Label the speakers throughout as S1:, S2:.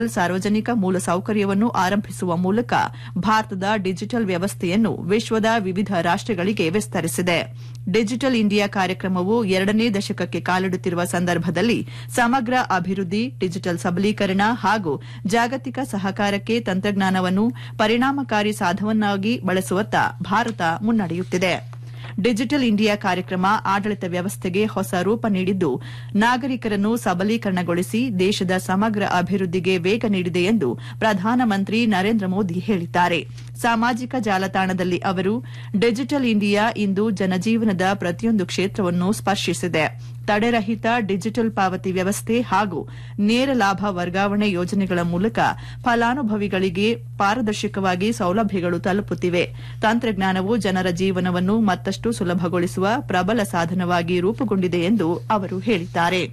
S1: ಸಾರ್ವಜನಿಕ ಮೂಲಸೌಕರ್ಯವನ್ನು ಆರಂಭಿಸುವ ಮೂಲಕ ಭಾರತದ ಡಿಜಿಟಲ್ ವ್ಯವಸ್ಥೆಯನ್ನು ವಿಶ್ವದ ವಿವಿಧ ರಾಷ್ಟಗಳಿಗೆ ವಿಸ್ತರಿಸಿದೆ ಡಿಜಿಟಲ್ ಇಂಡಿಯಾ ಕಾರ್ಯಕ್ರಮವು ಎರಡನೇ ದಶಕಕ್ಕೆ ಕಾಲಿಡುತ್ತಿರುವ ಸಂದರ್ಭದಲ್ಲಿ ಸಮಗ್ರ ಅಭಿವೃದ್ಧಿ ಡಿಜಿಟಲ್ ಸಬಲೀಕರಣ ಹಾಗೂ ಜಾಗತಿಕ ಸಹಕಾರಕ್ಕೆ ತಂತ್ರಜ್ಞಾನವನ್ನು ಪರಿಣಾಮಕಾರಿ ಸಾಧನವನ್ನಾಗಿ ಬಳಸುವತ್ತ ಭಾರತ ಮುನ್ನಡೆಯುತ್ತಿದೆ ಡಿಜಿಟಲ್ ಇಂಡಿಯಾ ಕಾರ್ಯಕ್ರಮ ಆಡಳಿತ ವ್ಯವಸ್ಥೆಗೆ ಹೊಸ ರೂಪ ನೀಡಿದ್ದು ನಾಗರಿಕರನ್ನು ಸಬಲೀಕರಣಗೊಳಿಸಿ ದೇಶದ ಸಮಗ್ರ ಅಭಿವೃದ್ಧಿಗೆ ವೇಗ ನೀಡಿದೆ ಎಂದು ಪ್ರಧಾನಮಂತ್ರಿ ನರೇಂದ್ರ ಮೋದಿ ಹೇಳಿದ್ದಾರೆ ಸಾಮಾಜಿಕ ಜಾಲತಾಣದಲ್ಲಿ ಅವರು ಡಿಜಿಟಲ್ ಇಂಡಿಯಾ ಇಂದು ಜನಜೀವನದ ಪ್ರತಿಯೊಂದು ಕ್ಷೇತ್ರವನ್ನು ಸ್ಪರ್ಶಿಸಿದೆ ತಡೆರಹಿತ ಡಿಜಿಟಲ್ ಪಾವತಿ ವ್ಯವಸ್ಥೆ ಹಾಗೂ ನೇರ ಲಾಭ ವರ್ಗಾವಣೆ ಯೋಜನೆಗಳ ಮೂಲಕ ಫಲಾನುಭವಿಗಳಿಗೆ ಪಾರದರ್ಶಕವಾಗಿ ಸೌಲಭ್ಯಗಳು ತಲುಪುತ್ತಿವೆ ತಂತ್ರಜ್ಞಾನವು ಜನರ ಜೀವನವನ್ನು ಮತ್ತಷ್ಟು ಸುಲಭಗೊಳಿಸುವ ಪ್ರಬಲ ಸಾಧನವಾಗಿ ರೂಪುಗೊಂಡಿದೆ ಎಂದು ಅವರು ಹೇಳಿದ್ದಾರೆ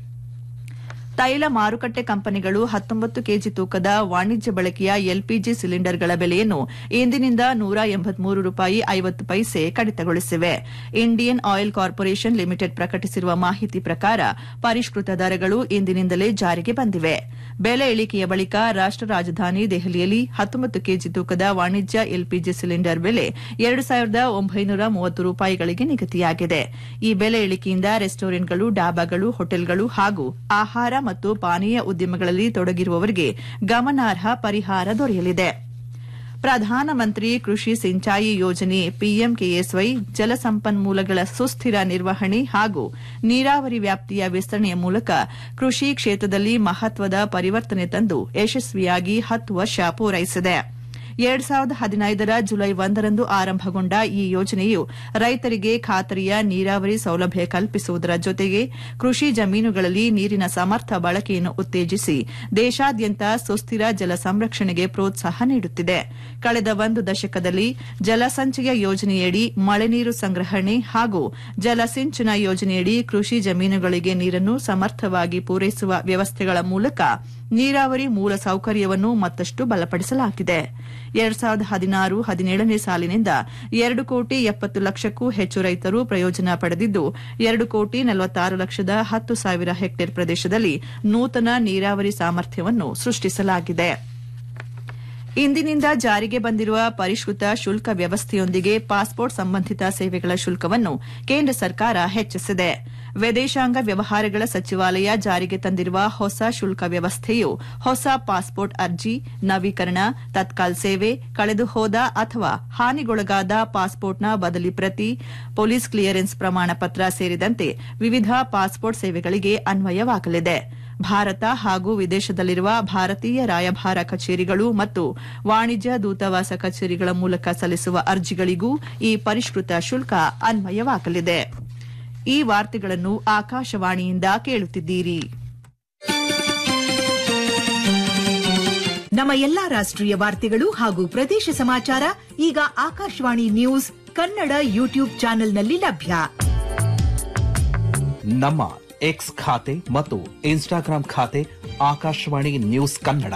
S1: ತೈಲ ಮಾರುಕಟ್ಟೆ ಕಂಪನಿಗಳು ಹತ್ತೊಂಬತ್ತು ಕೆಜಿ ತೂಕದ ವಾಣಿಜ್ಯ ಬಳಕೆಯ ಎಲ್ಪಿಜಿ ಸಿಲಿಂಡರ್ಗಳ ಬೆಲೆಯನ್ನು ಇಂದಿನಿಂದ ನೂರ ಎಂಬತ್ಮೂರು ರೂಪಾಯಿ ಐವತ್ತು ಪೈಸೆ ಕಡಿತಗೊಳಿಸಿವೆ ಇಂಡಿಯನ್ ಆಯಿಲ್ ಕಾರ್ಪೊರೇಷನ್ ಲಿಮಿಟೆಡ್ ಪ್ರಕಟಿಸಿರುವ ಮಾಹಿತಿ ಪ್ರಕಾರ ಪರಿಷ್ಕೃತ ದರಗಳು ಇಂದಿನಿಂದಲೇ ಜಾರಿಗೆ ಬಂದಿವೆ ಬೆಲೆ ಇಳಿಕೆಯ ಬಳಿಕ ರಾಷ್ಟ ರಾಜಧಾನಿ ದೆಹಲಿಯಲ್ಲಿ ಹತ್ತೊಂಬತ್ತು ಕೆಜಿ ತೂಕದ ವಾಣಿಜ್ಯ ಎಲ್ಪಿಜಿ ಸಿಲಿಂಡರ್ ಬೆಲೆ ಎರಡು ಸಾವಿರದ ಒಂಬೈನೂರ ಮೂವತ್ತು ರೂಪಾಯಿಗಳಿಗೆ ನಿಗದಿಯಾಗಿದೆ ಈ ಬೆಲೆ ಇಳಿಕೆಯಿಂದ ರೆಸ್ಟೋರೆಂಟ್ಗಳು ಡಾಬಾಗಳು ಹೋಟೆಲ್ಗಳು ಹಾಗೂ ಆಹಾರ ಮತ್ತು ಪಾನೀಯ ಉದ್ಯಮಗಳಲ್ಲಿ ತೊಡಗಿರುವವರಿಗೆ ಗಮನಾರ್ಹ ಪರಿಹಾರ ದೊರೆಯಲಿದೆ ಪ್ರಧಾನಮಂತ್ರಿ ಕೃಷಿ ಸಿಂಚಾಯಿ ಯೋಜನೆ ಪಿಎಂಕೆಎಸ್ವೈ ಜಲಸಂಪನ್ಮೂಲಗಳ ಸುಸ್ಥಿರ ನಿರ್ವಹಣೆ ಹಾಗೂ ನೀರಾವರಿ ವ್ಯಾಪ್ತಿಯ ವಿಸ್ತರಣೆಯ ಮೂಲಕ ಕೃಷಿ ಕ್ಷೇತ್ರದಲ್ಲಿ ಮಹತ್ವದ ಪರಿವರ್ತನೆ ತಂದು ಯಶಸ್ವಿಯಾಗಿ ಹತ್ತು ವರ್ಷ ಪೂರೈಸಿದೆ ಎರಡ್ ಸಾವಿರದ ಹದಿನೈದರ ಜುಲೈ ಒಂದರಂದು ಆರಂಭಗೊಂಡ ಈ ಯೋಜನೆಯು ರೈತರಿಗೆ ಖಾತರಿಯ ನೀರಾವರಿ ಸೌಲಭ್ಯ ಕಲ್ಪಿಸುವುದರ ಜೊತೆಗೆ ಕೃಷಿ ಜಮೀನುಗಳಲ್ಲಿ ನೀರಿನ ಸಮರ್ಥ ಬಳಕೆಯನ್ನು ಉತ್ತೇಜಿಸಿ ದೇಶಾದ್ಯಂತ ಸುಸ್ಥಿರ ಜಲ ಸಂರಕ್ಷಣೆಗೆ ಪ್ರೋತ್ಸಾಹ ನೀಡುತ್ತಿದೆ ಕಳೆದ ಒಂದು ದಶಕದಲ್ಲಿ ಜಲಸಂಚಯ ಯೋಜನೆಯಡಿ ಮಳೆ ನೀರು ಸಂಗ್ರಹಣೆ ಹಾಗೂ ಜಲಸಿಂಚನ ಯೋಜನೆಯಡಿ ಕೃಷಿ ಜಮೀನುಗಳಿಗೆ ನೀರನ್ನು ಸಮರ್ಥವಾಗಿ ಪೂರೈಸುವ ವ್ಯವಸ್ಥೆಗಳ ಮೂಲಕ ನೀರಾವರಿ ಮೂಲ ಸೌಕರ್ಯವನ್ನು ಮತ್ತಷ್ಟು ಬಲಪಡಿಸಲಾಗಿದೆ ಎರಡ್ ಸಾವಿರದ ಹದಿನಾರು ಹದಿನೇಳನೇ ಸಾಲಿನಿಂದ ಎರಡು ಕೋಟಿ ಎಪ್ಪತ್ತು ಲಕ್ಷಕ್ಕೂ ಹೆಚ್ಚು ರೈತರು ಪ್ರಯೋಜನ ಪಡೆದಿದ್ದು ಎರಡು ಕೋಟಿ ನಲವತ್ತಾರು ಲಕ್ಷದ ಹತ್ತು ಸಾವಿರ ಹೆಕ್ಟೇರ್ ಪ್ರದೇಶದಲ್ಲಿ ನೂತನ ನೀರಾವರಿ ಸಾಮರ್ಥ್ಯವನ್ನು ಸೃಷ್ಟಿಸಲಾಗಿದೆ ಇಂದಿನಿಂದ ಜಾರಿಗೆ ಬಂದಿರುವ ಪರಿಷ್ಕೃತ ಶುಲ್ಕ ವ್ಯವಸ್ಥೆಯೊಂದಿಗೆ ಪಾಸ್ಪೋರ್ಟ್ ಸಂಬಂಧಿತ ಸೇವೆಗಳ ಶುಲ್ಕವನ್ನು ಕೇಂದ್ರ ಸರ್ಕಾರ ಹೆಚ್ಚಿಸಿದೆ ವಿದೇಶಾಂಗ ವ್ಯವಹಾರಗಳ ಸಚಿವಾಲಯ ಜಾರಿಗೆ ತಂದಿರುವ ಹೊಸ ಶುಲ್ಕ ವ್ಯವಸ್ಥೆಯು ಹೊಸ ಪಾಸ್ಪೋರ್ಟ್ ಅರ್ಜಿ ನವೀಕರಣ ತತ್ಕಾಲ್ ಸೇವೆ ಕಳೆದು ಹೋದ ಅಥವಾ ಹಾನಿಗೊಳಗಾದ ಪಾಸ್ಪೋರ್ಟ್ನ ಬದಲಿ ಪ್ರತಿ ಪೊಲೀಸ್ ಕ್ಲಿಯರೆನ್ಸ್ ಪ್ರಮಾಣ ಪತ್ರ ಸೇರಿದಂತೆ ವಿವಿಧ ಪಾಸ್ಪೋರ್ಟ್ ಸೇವೆಗಳಿಗೆ ಅನ್ವಯವಾಗಲಿದೆ ಭಾರತ ಹಾಗೂ ವಿದೇಶದಲ್ಲಿರುವ ಭಾರತೀಯ ರಾಯಭಾರ ಕಚೇರಿಗಳು ಮತ್ತು ವಾಣಿಜ್ಯ ದೂತಾವಾಸ ಕಚೇರಿಗಳ ಮೂಲಕ ಸಲ್ಲಿಸುವ ಅರ್ಜಿಗಳಿಗೂ ಈ ಪರಿಷ್ಕೃತ ಶುಲ್ಕ ಅನ್ವಯವಾಗಲಿದೆ ಈ ವಾರ್ತೆಗಳನ್ನು ಆಕಾಶವಾಣಿಯಿಂದ ಕೇಳುತ್ತಿದ್ದೀರಿ
S2: ನಮ್ಮ ಎಲ್ಲಾ ರಾಷ್ಟ್ರೀಯ ವಾರ್ತೆಗಳು ಹಾಗೂ ಪ್ರದೇಶ ಸಮಾಚಾರ ಈಗ ಆಕಾಶವಾಣಿ ನ್ಯೂಸ್ ಕನ್ನಡ ಯೂಟ್ಯೂಬ್ ಚಾನೆಲ್ನಲ್ಲಿ ಲಭ್ಯ
S3: ನಮ್ಮ ಎಕ್ಸ್ ಖಾತೆ ಮತ್ತು ಇನ್ಸ್ಟಾಗ್ರಾಂ ಖಾತೆ ಆಕಾಶವಾಣಿ ನ್ಯೂಸ್ ಕನ್ನಡ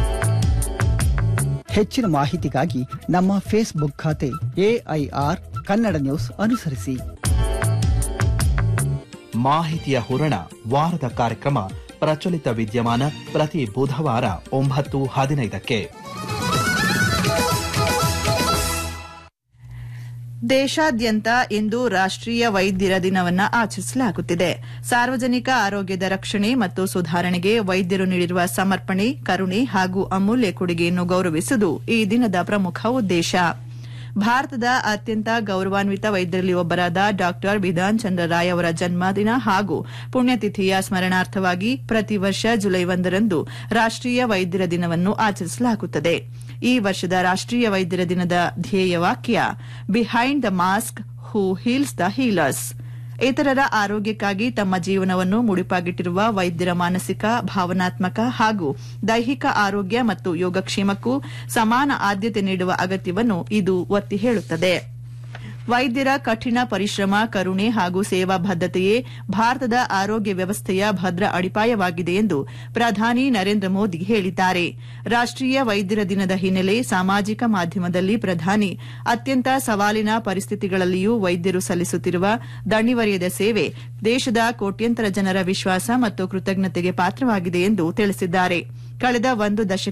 S4: ಹೆಚ್ಚಿನ ಮಾಹಿತಿಗಾಗಿ ನಮ್ಮ ಫೇಸ್ಬುಕ್ ಖಾತೆ ಎಐಆರ್ ಕನ್ನಡ ನ್ಯೂಸ್ ಅನುಸರಿಸಿ
S3: ಮಾಹಿತಿಯ ಹೂರಣ ವಾರದ ಕಾರ್ಯಕ್ರಮ ಪ್ರಚಲಿತ ವಿದ್ಯಮಾನ ಪ್ರತಿ ಬುಧವಾರ ಒಂಬತ್ತು ಹದಿನೈದಕ್ಕೆ
S1: ದೇಶಾದ್ಯಂತ ಇಂದು ರಾಷ್ಟೀಯ ವೈದ್ಯರ ದಿನವನ್ನು ಆಚರಿಸಲಾಗುತ್ತಿದೆ ಸಾರ್ವಜನಿಕ ಆರೋಗ್ಯದ ರಕ್ಷಣೆ ಮತ್ತು ಸುಧಾರಣೆಗೆ ವೈದ್ಯರು ನೀಡಿರುವ ಸಮರ್ಪಣೆ ಕರುಣೆ ಹಾಗೂ ಅಮೂಲ್ಯ ಕೊಡುಗೆಯನ್ನು ಗೌರವಿಸುವುದು ಈ ದಿನದ ಪ್ರಮುಖ ಉದ್ದೇಶ ಭಾರತದ ಅತ್ಯಂತ ಗೌರವಾನ್ವಿತ ವೈದ್ಯರಲ್ಲಿ ಒಬ್ಬರಾದ ಡಾ ಬಿಧಾನ್ ಚಂದ್ರ ರಾಯ್ ಅವರ ಜನ್ಮದಿನ ಹಾಗೂ ಪುಣ್ಯತಿಥಿಯ ಸ್ಮರಣಾರ್ಥವಾಗಿ ಪ್ರತಿ ವರ್ಷ ಜುಲೈ ಒಂದರಂದು ರಾಷ್ಟೀಯ ವೈದ್ಯರ ದಿನವನ್ನು ಆಚರಿಸಲಾಗುತ್ತದೆ ಈ ವರ್ಷದ ರಾಷ್ಟೀಯ ವೈದ್ಯರ ದಿನದ ಧ್ಯೇಯ ವಾಕ್ಯ behind the mask who heals the healers ಇತರರ ಆರೋಗ್ಯಕ್ಕಾಗಿ ತಮ್ಮ ಜೀವನವನ್ನು ಮುಡಿಪಾಗಿಟ್ಟಿರುವ ವೈದ್ಯರ ಮಾನಸಿಕ ಭಾವನಾತ್ಮಕ ಹಾಗೂ ದೈಹಿಕ ಆರೋಗ್ಯ ಮತ್ತು ಯೋಗಕ್ಷೇಮಕ್ಕೂ ಸಮಾನ ಆದ್ಯತೆ ನೀಡುವ ಅಗತ್ಯವನ್ನು ಇದು ಒತ್ತಿ ಹೇಳುತ್ತದೆ ವೈದ್ಯರ ಕಠಿಣ ಪರಿಶ್ರಮ ಕರುಣೆ ಹಾಗೂ ಸೇವಾ ಬದ್ದತೆಯೇ ಭಾರತದ ಆರೋಗ್ಯ ವ್ಯವಸ್ಥೆಯ ಭದ್ರ ಅಡಿಪಾಯವಾಗಿದೆ ಎಂದು ಪ್ರಧಾನಿ ನರೇಂದ್ರ ಮೋದಿ ಹೇಳಿದ್ದಾರೆ ರಾಷ್ಟೀಯ ವೈದ್ಯರ ದಿನದ ಹಿನ್ನೆಲೆ ಸಾಮಾಜಿಕ ಮಾಧ್ಯಮದಲ್ಲಿ ಪ್ರಧಾನಿ ಅತ್ಯಂತ ಸವಾಲಿನ ಪರಿಸ್ಥಿತಿಗಳಲ್ಲಿಯೂ ವೈದ್ಯರು ಸಲ್ಲಿಸುತ್ತಿರುವ ದಣಿವರಿಯದ ಸೇವೆ ದೇಶದ ಕೋಟ್ಯಂತರ ಜನರ ವಿಶ್ವಾಸ ಮತ್ತು ಕೃತಜ್ಞತೆಗೆ ಪಾತ್ರವಾಗಿದೆ ಎಂದು ತಿಳಿಸಿದ್ದಾರೆ ಕಳೆದ ಒಂದು ದಶಕ